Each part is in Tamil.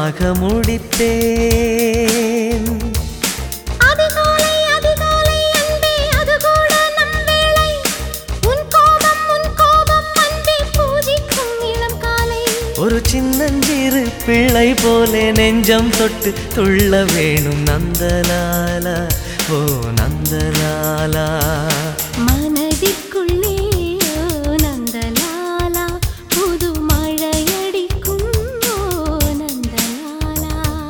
சுகமாக முடித்தேன் அதிகாலை அதிகாலை அன்பே அது கூட நம் வேளை உன் கோபம் உன் கோபம் அன்பே பூஜிக்கும் இளம் காலை ஒரு சின்னஞ்சிறு பிள்ளை போலே நெஞ்சம் தொட்டு துள்ள வேணும் நந்தலாலா ஓ நந்தலாலா மனதிற்குள்ளே ஓ நந்தலாலா புது மழையடிக்கும் ஓ நந்தலாலா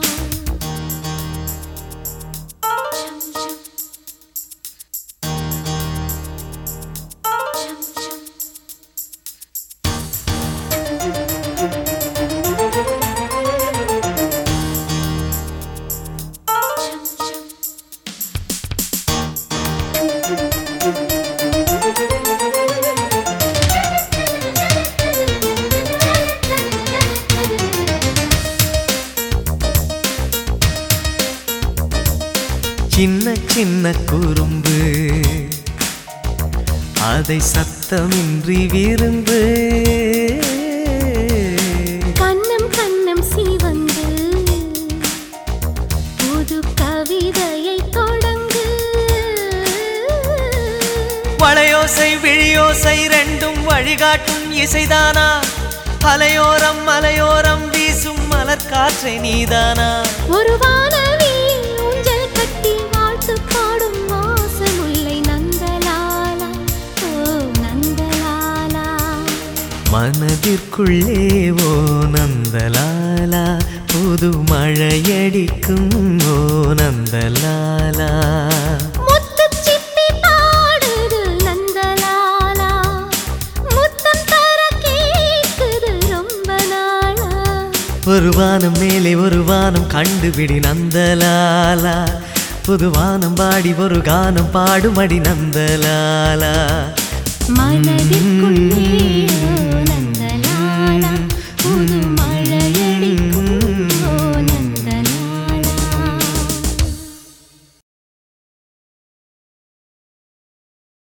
சின்ன சின்ன குறும்பு அதை சத்தமின்றி விரும்பு கண்ணம் கண்ணம் சிவந்து புது கவிதையை தொடங்கு வளையோசை விழியோசை ரெண்டும் வழிகாட்டும் இசைதானா அலையோரம் மலையோரம் வீசும் மலர் காற்றை நீதானா ஒரு வானவில் ஊஞ்சல் கட்டி வாழ்த்து பாடும் வாசமுல்லை நந்தலாலா ஓ நந்தலாலா மனதிற்குள்ளே ஓ நந்தலாலா புது மழையடிக்கும் ஓ நந்தலாலா முத்துச் சிப்பி பாடுது நந்தலாலா முத்தம் தர கேக்குது ரொம்ப நாளா ஒரு வானம் மேலே ஒரு வானம் கண்டுபிடி நந்தலாலா புது வானம் பாடி ஒரு கானம் பாடுமடி நந்தலாலா மனதிற்குள்ளே